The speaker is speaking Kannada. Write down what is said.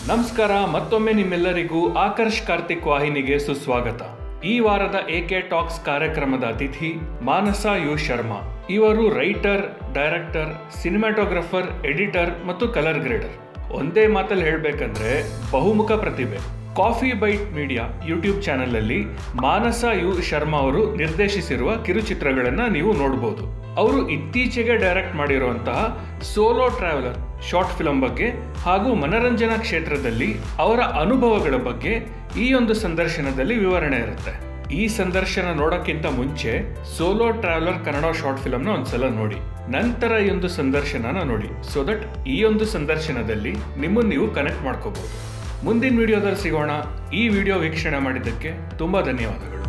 ನಮಸ್ಕಾರ ಮತ್ತೊಮ್ಮೆ ನಿಮ್ಮೆಲ್ಲರಿಗೂ ಆಕರ್ಷ್ ಕಾರ್ತಿಕ್ ವಾಹಿನಿಗೆ ಸುಸ್ವಾಗತ ಈ ವಾರದ ಎಕೆ ಟಾಕ್ಸ್ ಕಾರ್ಯಕ್ರಮದ ಅತಿಥಿ ಮಾನಸ ಯು ಶರ್ಮಾ ಇವರು ರೈಟರ್ ಡೈರೆಕ್ಟರ್ ಸಿನಿಮಾಟೋಗ್ರಫರ್ ಎಡಿಟರ್ ಮತ್ತು ಕಲರ್ ಗ್ರೇಡರ್ ಒಂದೇ ಮಾತಲ್ಲಿ ಹೇಳಬೇಕಂದ್ರೆ ಬಹುಮುಖ ಪ್ರತಿಭೆ coffee bite media YouTube channel ಅಲ್ಲಿ ಮಾನಸ ಯು ಶರ್ಮಾ ಅವರು ನಿರ್ದೇಶಿಸಿರುವ ಕಿರುಚಿತ್ರಗಳನ್ನ ನೀವು ನೋಡಬಹುದು ಅವರು ಇತ್ತೀಚೆಗೆ ಡೈರೆಕ್ಟ್ ಮಾಡಿರುವಂತಹ ಸೋಲೋ ಟ್ರಾವೆಲರ್ ಶಾರ್ಟ್ ಫಿಲಂ ಬಗ್ಗೆ ಹಾಗೂ ಮನರಂಜನಾ ಕ್ಷೇತ್ರದಲ್ಲಿ ಅವರ ಅನುಭವಗಳ ಬಗ್ಗೆ ಈ ಒಂದು ಸಂದರ್ಶನದಲ್ಲಿ ವಿವರಣೆ ಇರುತ್ತೆ ಈ ಸಂದರ್ಶನ ನೋಡೋಕ್ಕಿಂತ ಮುಂಚೆ ಸೋಲೋ ಟ್ರಾವೆಲರ್ ಕನ್ನಡ ಶಾರ್ಟ್ ಫಿಲಂನ ಒಂದ್ಸಲ ನೋಡಿ ನಂತರ ಈ ಒಂದು ಸಂದರ್ಶನನ ನೋಡಿ ಸೊ ದಟ್ ಈ ಒಂದು ಸಂದರ್ಶನದಲ್ಲಿ ನಿಮ್ಮನ್ನು ನೀವು ಕನೆಕ್ಟ್ ಮಾಡ್ಕೋಬಹುದು ಮುಂದಿನ ವಿಡಿಯೋದಲ್ಲಿ ಸಿಗೋಣ ಈ ವಿಡಿಯೋ ವೀಕ್ಷಣೆ ಮಾಡಿದ್ದಕ್ಕೆ ತುಂಬಾ ಧನ್ಯವಾದಗಳು